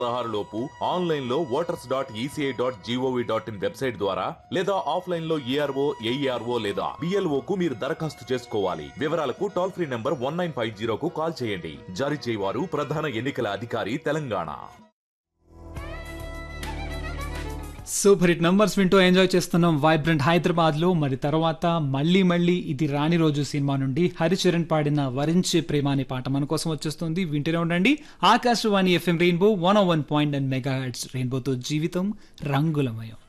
పదహారు లోపు ఆన్లైన్ లో voters dot ECI dot GOV dot in website ద్వారా లేదా ఆఫ్లైన్ లో ఏఆర్ఓ ఏఈఆర్ఓ లేదా బిఎల్ఓ కు మీరు దరఖాస్తు చేసుకోవాలి వివరాలకు toll free number one nine five జీరోకు కాల్ చేయండి జారీ చేయవారు ప్రధాన ఎన్నికల అధికారి తెలంగాణ సూపర్ హిట్ నంబర్స్ వింటూ ఎంజాయ్ చేస్తున్నాం వైబ్రెంట్ హైదరాబాద్ లో మరి తర్వాత మళ్ళీ మళ్ళీ ఇది రాని రోజు సినిమా నుండి హరిచరణ్ పాడిన వరించే ప్రేమ అనే పాట మన కోసం వచ్చేస్తుంది వింటూనే ఉండండి Akashvani FM rainbow one one point and mega heads రెయిన్బోతో జీవితం రంగులమయం